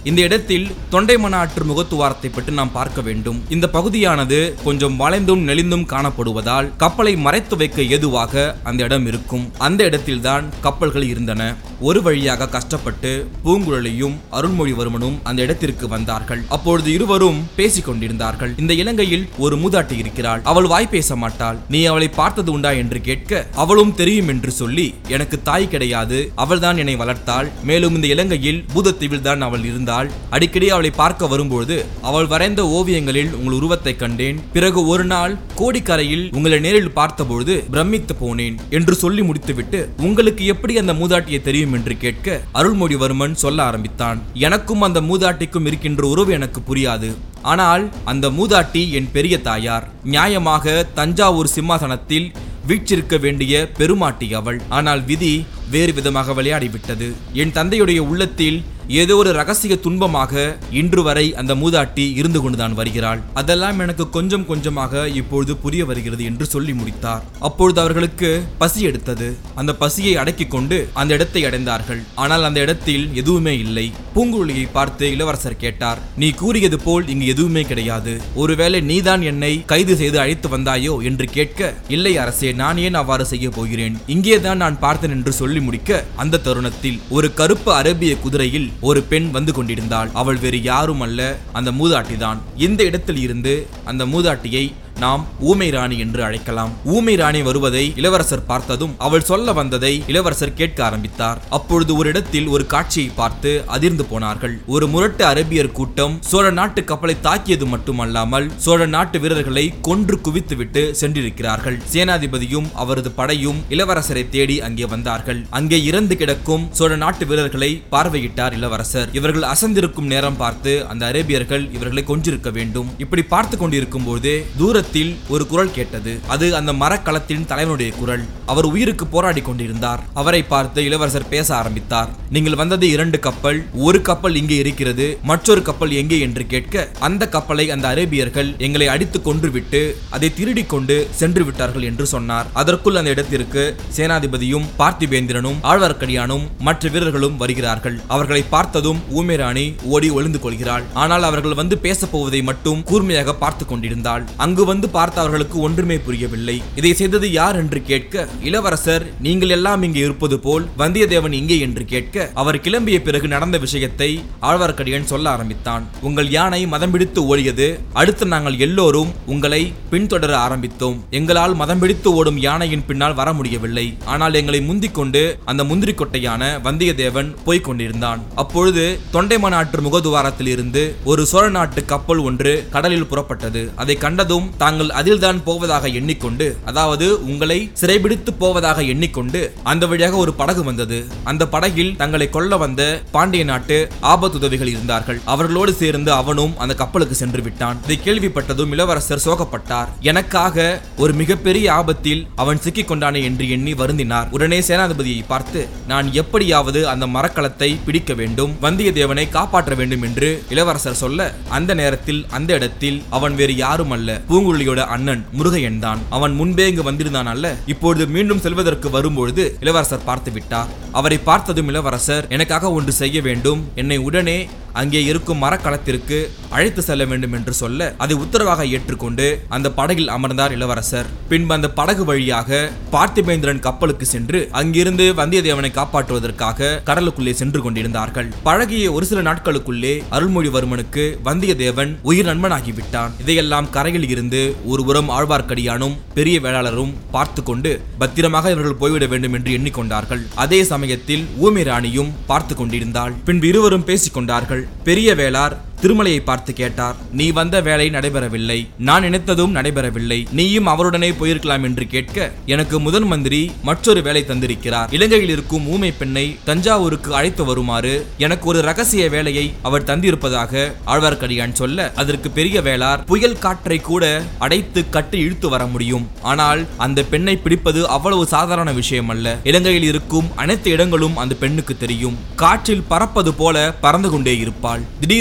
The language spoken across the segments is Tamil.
இந்த இடத்தில் தொண்டைமன ஆற்று முகத்துவாரத்தை பற்றி நாம் பார்க்க வேண்டும் இந்த பகுதியானது கொஞ்சம் வளைந்தும் நெளிந்தும் காணப்படுவதால் கப்பலை மறைத்து வைக்க ஏதுவாக அந்த இடம் இருக்கும் அந்த இடத்தில்தான் கப்பல்கள் இருந்தன ஒரு வழியாக கஷ்டப்பட்டு பூங்குழலியும் அருள்மொழிவர்மனும் அந்த இடத்திற்கு வந்தார்கள் அப்பொழுது இருவரும் பேசிக் கொண்டிருந்தார்கள் இந்த இலங்கையில் ஒரு மூதாட்டி இருக்கிறாள் அவள் வாய் பேச மாட்டாள் நீ அவளை பார்த்தது உண்டா என்று கேட்க அவளும் தெரியும் என்று சொல்லி எனக்கு தாய் கிடையாது அவள்தான் என்னை வளர்த்தாள் மேலும் இந்த இலங்கையில் பூதத்தீவில் தான் அவள் இருந்தாள் அடிக்கடி அவளை பார்க்க வரும்பொழுது அவள் வரைந்த ஓவியங்களில் உங்கள் உருவத்தை கண்டேன் பிறகு ஒரு நாள் கோடிக்கரையில் உங்களை நேரில் பார்த்தபொழுது பிரமித்து போனேன் என்று சொல்லி முடித்துவிட்டு உங்களுக்கு எப்படி அந்த மூதாட்டியை தெரியும் என்று கேட்க அருள்மொழிவர்மன் சொல்ல ஆரம்பித்தான் எனக்கும் அந்த மூதாட்டிக்கும் இருக்கின்ற உறவு எனக்கு புரியாது ஆனால் அந்த மூதாட்டி என் பெரிய தாயார் நியாயமாக தஞ்சாவூர் சிம்மாசனத்தில் வீற்றிருக்க வேண்டிய பெருமாட்டி அவள் ஆனால் விதி வேறு விதமாக விளையாடிவிட்டது என் தந்தையுடைய உள்ளத்தில் ஏதோ ஒரு ரகசிய துன்பமாக இன்று வரை அந்த மூதாட்டி இருந்து கொண்டுதான் வருகிறாள் அதெல்லாம் எனக்கு கொஞ்சம் கொஞ்சமாக இப்பொழுது புரிய வருகிறது என்று சொல்லி முடித்தார் அப்பொழுது அவர்களுக்கு பசி எடுத்தது அந்த பசியை அடக்கிக் கொண்டு அந்த இடத்தை அடைந்தார்கள் ஆனால் அந்த இடத்தில் எதுவுமே இல்லை பூங்குழலியை பார்த்து இளவரசர் கேட்டார் நீ கூறியது போல் இங்கு எதுவுமே கிடையாது ஒருவேளை நீதான் என்னை கைது செய்து அழைத்து வந்தாயோ என்று கேட்க இல்லை அரசே நான் ஏன் அவ்வாறு செய்ய போகிறேன் இங்கேதான் நான் பார்த்தேன் என்று சொல்லி முடிக்க அந்த தருணத்தில் ஒரு கருப்பு அரேபிய குதிரையில் ஒரு பெண் வந்து கொண்டிருந்தாள் அவள் வேறு யாரும் அல்ல அந்த மூதாட்டிதான் இந்த இடத்தில் இருந்து அந்த மூதாட்டியை நாம் ஊமை ராணி என்று அழைக்கலாம் ஊமை ராணி வருவதை இளவரசர் பார்த்ததும் அவள் சொல்ல வந்ததை இளவரசர் கேட்க ஆரம்பித்தார் அப்பொழுது ஒரு இடத்தில் ஒரு காட்சியை பார்த்து அதிர்ந்து போனார்கள் ஒரு முரட்டு அரேபியர் கூட்டம் சோழ நாட்டு கப்பலை தாக்கியது மட்டுமல்லாமல் சோழ நாட்டு வீரர்களை கொன்று குவித்துவிட்டு சென்றிருக்கிறார்கள் சேனாதிபதியும் அவரது படையும் இளவரசரை தேடி அங்கே வந்தார்கள் அங்கே இறந்து கிடக்கும் சோழ நாட்டு வீரர்களை பார்வையிட்டார் இளவரசர் இவர்கள் அசந்திருக்கும் நேரம் பார்த்து அந்த அரேபியர்கள் இவர்களை கொன்றிருக்க வேண்டும் இப்படி பார்த்து கொண்டிருக்கும் போதே தூரத்தில் ஒரு குரல் கேட்டது அது அந்த மரக்களத்தின் தலைவனுடைய குரல் அவர் உயிருக்கு போராடி கொண்டிருந்தார் அவரை பார்த்து இளவரசர் பேச ஆரம்பித்தார் நீங்கள் வந்தது இரண்டு கப்பல் ஒரு கப்பல் இங்கே இருக்கிறது மற்றொரு கப்பல் எங்கே என்று கேட்க அந்த கப்பலை அந்த அரேபியர்கள் எங்களை அடித்து கொன்றுவிட்டு அதை திருடிக் கொண்டு சென்று விட்டார்கள் என்று சொன்னார் அதற்குள் அந்த இடத்திற்கு சேனாதிபதியும் பார்த்திபேந்திரனும் ஆழ்வார்க்கடியானும் மற்ற வீரர்களும் வருகிறார்கள் அவர்களை பார்த்ததும் ஊமேராணி ஓடி ஒளிந்து கொள்கிறாள் ஆனால் அவர்கள் வந்து பேசப் போவதை மட்டும் கூர்மையாக பார்த்து கொண்டிருந்தாள் அங்கு வந்து பார்த்த அவர்களுக்கு ஒன்றுமே புரியவில்லை இதை செய்தது யார் என்று கேட்க இளவரசர் நீங்கள் எல்லாம் இங்கே இருப்பது போல் வந்தியத்தேவன் இங்கே என்று கேட்க அவர் கிளம்பிய பிறகு நடந்த விஷயத்தை ஆழ்வார்க்கடியான் சொல்ல ஆரம்பித்தான் உங்கள் யானை மதம் பிடித்து ஓடியது அடுத்து நாங்கள் எல்லோரும் உங்களை பின்தொடர ஆரம்பித்தோம் எங்களால் மதம் பிடித்து ஓடும் யானையின் பின்னால் வர முடியவில்லை ஆனால் எங்களை முந்திக் கொண்டு அந்த முந்திரி கொட்டையான வந்தியத்தேவன் போய்க் கொண்டிருந்தான் அப்பொழுது தொண்டைம நாட்டு முகதுவாரத்தில் இருந்து ஒரு சோழ நாட்டு கப்பல் ஒன்று கடலில் புறப்பட்டது அதை கண்டதும் தாங்கள் அதில்தான் போவதாக எண்ணிக்கொண்டு அதாவது உங்களை சிறைபிடித்து போவதாக எண்ணிக்கொண்டு அந்த வழியாக ஒரு படகு வந்தது அந்த படகில் தங்களை கொல்ல வந்த பாண்டிய நாட்டு ஆபத்துதவிகள் இருந்தார்கள் அவர்களோடு சேர்ந்து அவனும் அந்த கப்பலுக்கு சென்று விட்டான் இதை கேள்விப்பட்டதும் இளவரசர் சோகப்பட்டார் எனக்காக ஒரு மிகப்பெரிய ஆபத்தில் அவன் சிக்கிக் கொண்டானே என்று எண்ணி வருந்தினார் உடனே சேனாதிபதியை பார்த்து நான் எப்படியாவது அந்த மரக்கலத்தை பிடிக்க வேண்டும் வந்தியத்தேவனை காப்பாற்ற வேண்டும் என்று இளவரசர் சொல்ல அந்த நேரத்தில் அந்த இடத்தில் அவன் வேறு யாரும் அல்ல பூங்குழலியோட அண்ணன் முருகையன் தான் அவன் முன்பே இங்கு வந்திருந்தான் அல்ல இப்பொழுது மீண்டும் செல்வதற்கு வரும்பொழுது இளவரசர் பார்த்து விட்டார் அவரை பார்த்ததும் இளவரசர் எனக்காக ஒன்று செய்ய வேண்டும் என்னை உடனே அங்கே இருக்கும் மரக்கலத்திற்கு அழைத்து செல்ல வேண்டும் என்று சொல்ல அதை உத்தரவாக ஏற்றுக்கொண்டு அந்த படகில் அமர்ந்தார் இளவரசர் பின்பு அந்த படகு வழியாக பார்த்திபேந்திரன் கப்பலுக்கு சென்று அங்கிருந்து வந்தியத்தேவனை காப்பாற்றுவதற்காக கடலுக்குள்ளே சென்று கொண்டிருந்தார்கள் பழகிய ஒரு சில நாட்களுக்குள்ளே அருள்மொழிவர்மனுக்கு வந்தியத்தேவன் உயிர் நண்பனாகிவிட்டான் இதையெல்லாம் கரையில் இருந்து ஒருபுறம் ஆழ்வார்க்கடியானும் பெரிய வேளாளரும் பார்த்து கொண்டு பத்திரமாக இவர்கள் போய்விட வேண்டும் என்று எண்ணிக்கொண்டார்கள் அதே சமயத்தில் ஊமை ராணியும் பார்த்து கொண்டிருந்தாள் பின்பு இருவரும் பேசிக் கொண்டார்கள் பெரிய வேளார் திருமலையை பார்த்து கேட்டார் நீ வந்த வேலை நடைபெறவில்லை நான் நினைத்ததும் நடைபெறவில்லை நீயும் அவருடனே போயிருக்கலாம் என்று கேட்க எனக்கு முதல் மந்திரி மற்றொரு வேலை தந்திருக்கிறார் இலங்கையில் இருக்கும் ஊமை பெண்ணை தஞ்சாவூருக்கு அழைத்து வருமாறு எனக்கு ஒரு ரகசிய வேலையை அவர் தந்திருப்பதாக ஆழ்வார்க்கடியான் சொல்ல அதற்கு பெரிய வேளார் புயல் காற்றை கூட அடைத்து கட்டி இழுத்து வர முடியும் ஆனால் அந்த பெண்ணை பிடிப்பது அவ்வளவு சாதாரண விஷயம் அல்ல இலங்கையில் இருக்கும் அனைத்து இடங்களும் அந்த பெண்ணுக்கு தெரியும் காற்றில் பறப்பது போல பறந்து கொண்டே இருப்பாள் திடீரென்று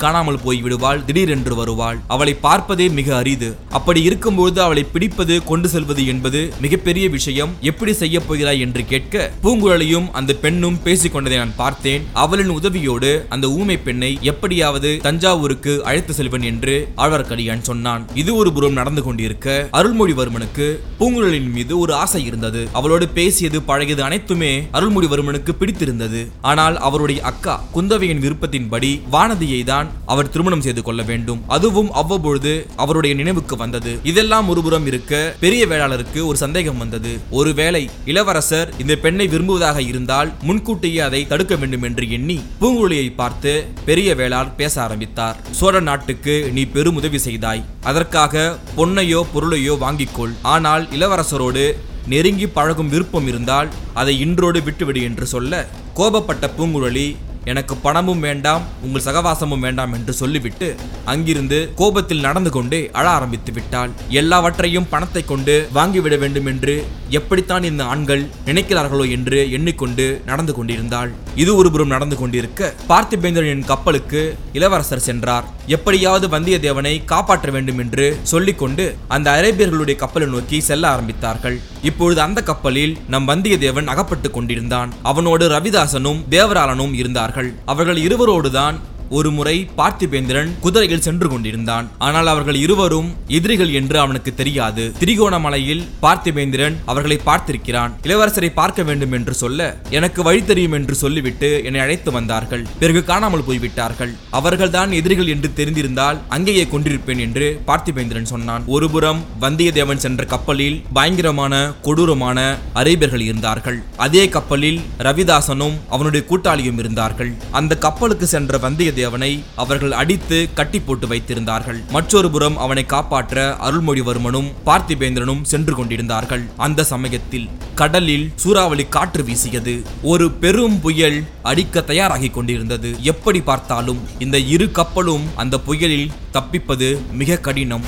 காணாமல் போய் விடுவாள் திடீரென்று வருவாள் அவளை பார்ப்பதே மிக அரிது அப்படி இருக்கும்போது அவளை பிடிப்பது கொண்டு செல்வது என்பது மிகப்பெரிய விஷயம் எப்படி செய்ய போகிறாய் என்று கேட்க பூங்குழலியும் அந்த பெண்ணும் பேசிக் கொண்டதை நான் பார்த்தேன் அவளின் உதவியோடு அந்த ஊமை பெண்ணை எப்படியாவது தஞ்சாவூருக்கு அழைத்து செல்வன் என்று ஆழ்வார்க்கடியான் சொன்னான் இது ஒரு புறம் நடந்து கொண்டிருக்க அருள்மொழிவர்மனுக்கு பூங்குழலின் மீது ஒரு ஆசை இருந்தது அவளோடு பேசியது பழகியது அனைத்துமே அருள்மொழிவர்மனுக்கு பிடித்திருந்தது ஆனால் அவருடைய அக்கா குந்தவையின் விருப்பத்தின்படி வானதியை தான் அவர் திருமணம் செய்து கொள்ள வேண்டும் அதுவும் அவ்வப்பொழுது அவருடைய நினைவுக்கு வந்தது இதெல்லாம் ஒருபுறம் இருக்க பெரிய வேளாளருக்கு ஒரு சந்தேகம் வந்தது ஒருவேளை இளவரசர் இந்த பெண்ணை விரும்புவதாக இருந்தால் முன்கூட்டியே அதை தடுக்க வேண்டும் என்று எண்ணி பூங்குழலியை பார்த்து பெரிய வேளார் பேச ஆரம்பித்தார் சோழ நாட்டுக்கு நீ பெரும் உதவி செய்தாய் அதற்காக பொன்னையோ பொருளையோ வாங்கிக்கொள் ஆனால் இளவரசரோடு நெருங்கி பழகும் விருப்பம் இருந்தால் அதை இன்றோடு விட்டுவிடு என்று சொல்ல கோபப்பட்ட பூங்குழலி எனக்கு பணமும் வேண்டாம் உங்கள் சகவாசமும் வேண்டாம் என்று சொல்லிவிட்டு அங்கிருந்து கோபத்தில் நடந்து கொண்டே அழ ஆரம்பித்து விட்டாள் எல்லாவற்றையும் பணத்தை கொண்டு வாங்கிவிட வேண்டும் என்று எப்படித்தான் இந்த ஆண்கள் நினைக்கிறார்களோ என்று எண்ணிக்கொண்டு நடந்து கொண்டிருந்தாள் இது ஒருபுறம் நடந்து கொண்டிருக்க பார்த்திபேந்திரனின் கப்பலுக்கு இளவரசர் சென்றார் எப்படியாவது வந்தியத்தேவனை காப்பாற்ற வேண்டும் என்று சொல்லிக்கொண்டு அந்த அரேபியர்களுடைய கப்பலை நோக்கி செல்ல ஆரம்பித்தார்கள் இப்பொழுது அந்த கப்பலில் நம் வந்தியத்தேவன் அகப்பட்டு கொண்டிருந்தான் அவனோடு ரவிதாசனும் தேவராளனும் இருந்தார்கள் அவர்கள் இருவரோடுதான் ஒரு முறை பார்த்திபேந்திரன் குதிரையில் சென்று கொண்டிருந்தான் ஆனால் அவர்கள் இருவரும் எதிரிகள் என்று அவனுக்கு தெரியாது திரிகோணமலையில் பார்த்திபேந்திரன் அவர்களை பார்த்திருக்கிறான் இளவரசரை பார்க்க வேண்டும் என்று சொல்ல எனக்கு வழி தெரியும் என்று சொல்லிவிட்டு என்னை அழைத்து வந்தார்கள் பிறகு காணாமல் போய்விட்டார்கள் அவர்கள்தான் எதிரிகள் என்று தெரிந்திருந்தால் அங்கேயே கொண்டிருப்பேன் என்று பார்த்திபேந்திரன் சொன்னான் ஒருபுறம் வந்தியத்தேவன் சென்ற கப்பலில் பயங்கரமான கொடூரமான அரேபியர்கள் இருந்தார்கள் அதே கப்பலில் ரவிதாசனும் அவனுடைய கூட்டாளியும் இருந்தார்கள் அந்த கப்பலுக்கு சென்ற வந்தியத்தேவன் வந்தியத்தேவனை அவர்கள் அடித்து கட்டி போட்டு வைத்திருந்தார்கள் மற்றொரு புறம் அவனை காப்பாற்ற அருள்மொழிவர்மனும் பார்த்திபேந்திரனும் சென்று கொண்டிருந்தார்கள் அந்த சமயத்தில் கடலில் சூறாவளி காற்று வீசியது ஒரு பெரும் புயல் அடிக்க தயாராகி கொண்டிருந்தது எப்படி பார்த்தாலும் இந்த இரு கப்பலும் அந்த புயலில் தப்பிப்பது மிக கடினம்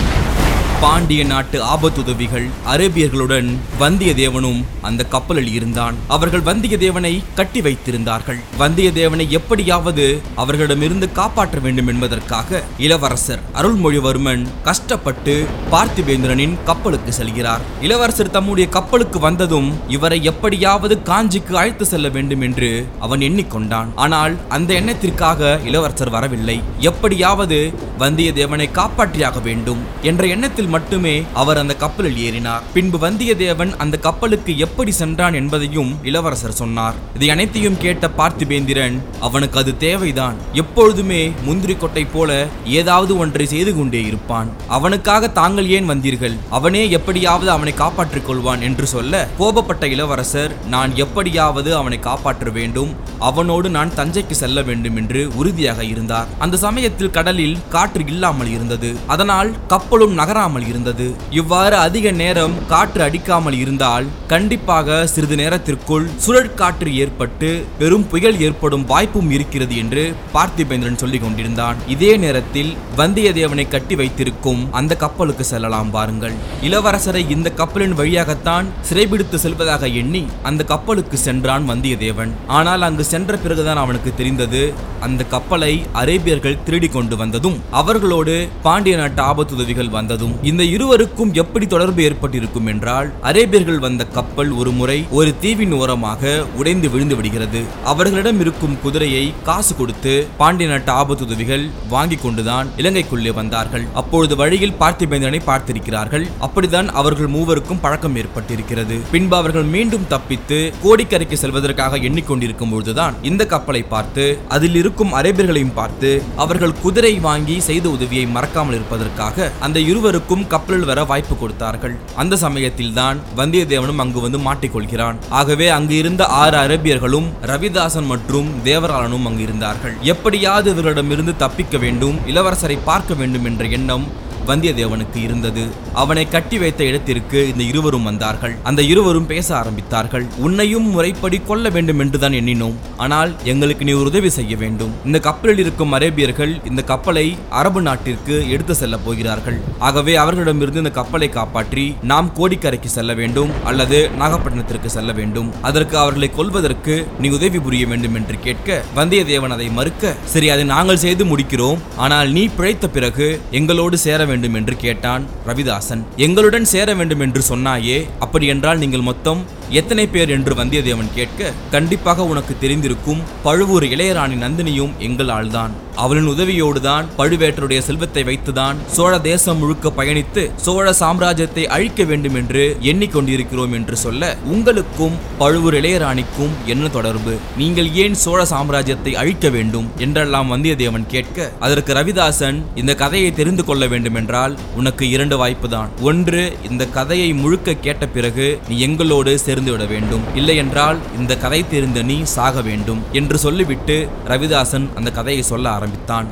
பாண்டிய நாட்டு ஆபத்துதவிகள் அரேபியர்களுடன் வந்தியத்தேவனும் அந்த கப்பலில் இருந்தான் அவர்கள் வந்தியத்தேவனை கட்டி வைத்திருந்தார்கள் வந்தியத்தேவனை எப்படியாவது அவர்களிடமிருந்து காப்பாற்ற வேண்டும் என்பதற்காக இளவரசர் அருள்மொழிவர்மன் கஷ்டப்பட்டு பார்த்திபேந்திரனின் கப்பலுக்கு செல்கிறார் இளவரசர் தம்முடைய கப்பலுக்கு வந்ததும் இவரை எப்படியாவது காஞ்சிக்கு அழைத்து செல்ல வேண்டும் என்று அவன் எண்ணிக்கொண்டான் ஆனால் அந்த எண்ணத்திற்காக இளவரசர் வரவில்லை எப்படியாவது வந்தியத்தேவனை காப்பாற்றியாக வேண்டும் என்ற எண்ணத்தில் மட்டுமே அவர் அந்த கப்பலில் ஏறினார் பின்பு வந்தியத்தேவன் அந்த கப்பலுக்கு எப்படி சென்றான் என்பதையும் இளவரசர் சொன்னார் இதை அனைத்தையும் கேட்ட பார்த்திபேந்திரன் அவனுக்கு அது தேவைதான் எப்பொழுதுமே முந்திரி கொட்டை போல ஏதாவது ஒன்றை செய்து கொண்டே இருப்பான் அவனுக்காக தாங்கள் ஏன் வந்தீர்கள் அவனே எப்படியாவது அவனை காப்பாற்றிக் கொள்வான் என்று சொல்ல கோபப்பட்ட இளவரசர் நான் எப்படியாவது அவனை காப்பாற்ற வேண்டும் அவனோடு நான் தஞ்சைக்கு செல்ல வேண்டும் என்று உறுதியாக இருந்தார் அந்த சமயத்தில் கடலில் காற்று இல்லாமல் இருந்தது அதனால் கப்பலும் நகராமல் இருந்தது இவ்வாறு அதிக நேரம் காற்று அடிக்காமல் இருந்தால் கண்டிப்பாக சிறிது நேரத்திற்குள் சுழற்காற்று ஏற்பட்டு பெரும் புயல் ஏற்படும் வாய்ப்பும் இருக்கிறது என்று பார்த்திபேந்திரன் சொல்லிக் கொண்டிருந்தான் இதே நேரத்தில் வந்தியத்தேவனை கட்டி வைத்திருக்கும் அந்த கப்பலுக்கு செல்லலாம் பாருங்கள் இளவரசரை இந்த கப்பலின் வழியாகத்தான் சிறைபிடித்து செல்வதாக எண்ணி அந்த கப்பலுக்கு சென்றான் வந்தியத்தேவன் ஆனால் அங்கு சென்ற பிறகுதான் அவனுக்கு தெரிந்தது அந்த கப்பலை அரேபியர்கள் திருடி கொண்டு வந்ததும் அவர்களோடு பாண்டிய நாட்டு ஆபத்துதவிகள் வந்ததும் இந்த இருவருக்கும் எப்படி தொடர்பு ஏற்பட்டிருக்கும் என்றால் அரேபியர்கள் வந்த கப்பல் ஒரு முறை ஒரு தீவின் ஓரமாக உடைந்து விழுந்து விடுகிறது அவர்களிடம் இருக்கும் குதிரையை காசு கொடுத்து பாண்டிய நாட்டு ஆபத்துதவிகள் வாங்கி கொண்டுதான் இலங்கைக்குள்ளே வந்தார்கள் அப்பொழுது வழியில் பார்த்திபேந்திரனை பார்த்திருக்கிறார்கள் அப்படிதான் அவர்கள் மூவருக்கும் பழக்கம் ஏற்பட்டிருக்கிறது பின்பு அவர்கள் மீண்டும் தப்பித்து கோடிக்கரைக்கு செல்வதற்காக எண்ணிக்கொண்டிருக்கும் பொழுதுதான் இந்த கப்பலை பார்த்து அதில் இருக்கும் அரேபியர்களையும் பார்த்து அவர்கள் குதிரை வாங்கி செய்த உதவியை மறக்காமல் இருப்பதற்காக அந்த இருவருக்கும் கப்பலில் வர வாய்ப்பு கொடுத்தார்கள் அந்த சமயத்தில் தான் வந்தியத்தேவனும் அங்கு வந்து மாட்டிக்கொள்கிறான் ஆகவே அங்கு இருந்த ஆறு அரேபியர்களும் ரவிதாசன் மற்றும் தேவராளனும் அங்கு இருந்தார்கள் எப்படியாவது இவர்களிடமிருந்து தப்பிக்க வேண்டும் இளவரசரை பார்க்க வேண்டும் என்ற எண்ணம் வந்தியத்தேவனுக்கு இருந்தது அவனை கட்டி வைத்த இடத்திற்கு இந்த இருவரும் வந்தார்கள் அந்த இருவரும் பேச ஆரம்பித்தார்கள் உன்னையும் முறைப்படி கொல்ல வேண்டும் என்றுதான் எண்ணினோம் ஆனால் எங்களுக்கு நீ ஒரு உதவி செய்ய வேண்டும் இந்த கப்பலில் இருக்கும் அரேபியர்கள் இந்த கப்பலை அரபு நாட்டிற்கு எடுத்து செல்ல போகிறார்கள் ஆகவே அவர்களிடமிருந்து இந்த கப்பலை காப்பாற்றி நாம் கோடிக்கரைக்கு செல்ல வேண்டும் அல்லது நாகப்பட்டினத்திற்கு செல்ல வேண்டும் அதற்கு அவர்களை கொல்வதற்கு நீ உதவி புரிய வேண்டும் என்று கேட்க வந்தியத்தேவன் அதை மறுக்க சரி அதை நாங்கள் செய்து முடிக்கிறோம் ஆனால் நீ பிழைத்த பிறகு எங்களோடு சேர வேண்டும் என்று கேட்டான் ரவிதாசன் எங்களுடன் சேர வேண்டும் என்று சொன்னாயே அப்படி என்றால் நீங்கள் மொத்தம் எத்தனை பேர் என்று வந்தியத்தேவன் கேட்க கண்டிப்பாக உனக்கு தெரிந்திருக்கும் பழுவூர் இளையராணி நந்தினியும் எங்கள் ஆள்தான் அவளின் உதவியோடுதான் பழுவேட்டருடைய செல்வத்தை வைத்துதான் சோழ தேசம் முழுக்க பயணித்து சோழ சாம்ராஜ்யத்தை அழிக்க வேண்டும் என்று எண்ணிக்கொண்டிருக்கிறோம் என்று சொல்ல உங்களுக்கும் பழுவூர் இளையராணிக்கும் என்ன தொடர்பு நீங்கள் ஏன் சோழ சாம்ராஜ்யத்தை அழிக்க வேண்டும் என்றெல்லாம் வந்தியத்தேவன் கேட்க அதற்கு ரவிதாசன் இந்த கதையை தெரிந்து கொள்ள வேண்டும் என்றால் உனக்கு இரண்டு வாய்ப்பு தான் ஒன்று இந்த கதையை முழுக்க கேட்ட பிறகு நீ எங்களோடு சேர்ந்து விட வேண்டும் இல்லை என்றால் இந்த கதை தெரிந்த நீ சாக வேண்டும் என்று சொல்லிவிட்டு ரவிதாசன் அந்த கதையை சொல்ல ஆரம்பித்தான்